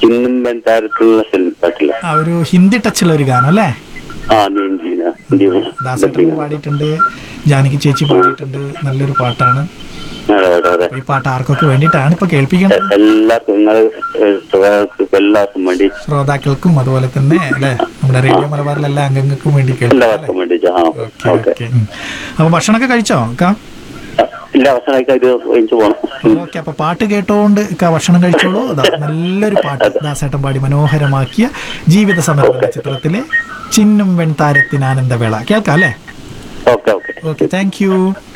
ചിന്നും വെന്താരത്തിലുള്ള പാട്ടില്ല ആ ഒരു ഹിന്ദി ടച്ചുള്ള ഒരു ഗാനം അല്ലേ ആ നീന്തീന ഹിന്ദി ദാസേട്ടൻ പാടിയിട്ടുണ്ട് ജാനകി ചേച്ചി പാടിയിട്ടുണ്ട് നല്ലൊരു പാട്ടാണ് അതെ അതെ അതെ ഈ പാട്ട് ആർക്കൊക്കെ വേണ്ടിയിട്ടാണ് ഇപ്പൊ കേൾപ്പിക്കുന്നത് എല്ലാവർക്കും നിങ്ങൾ എല്ലാവർക്കും വേണ്ടി ശ്രോതാക്കൾക്കും അതുപോലെ തന്നെ അല്ലെ നമ്മുടെ റേഡിയോ മലബാറിലെ എല്ലാ അംഗങ്ങൾക്കും വേണ്ടി കേൾക്കാം എല്ലാവർക്കും വേണ്ടി ആ ഓക്കെ ഓക്കെ ഓക്കെ അപ്പൊ ഭക്ഷണമൊക്കെ കഴിച്ചോ കാ ഇല്ല അവസാനമായിട്ട് ഇത് എനിക്ക് പോകണം ഓക്കെ അപ്പൊ പാട്ട് കേട്ടോണ്ട് ഇക്ക ഭക്ഷണം കഴിച്ചോളൂ അതാ നല്ലൊരു പാട്ട് ദാസേട്ടൻ പാടി മനോഹരമാക്കിയ ജീവിത സമർപ്പണ ചിത്രത്തിലെ ചിന്നും വെൺതാരത്തിന് ആനന്ദവേള കേൾക്കാം അല്ലേ okay okay okay thank U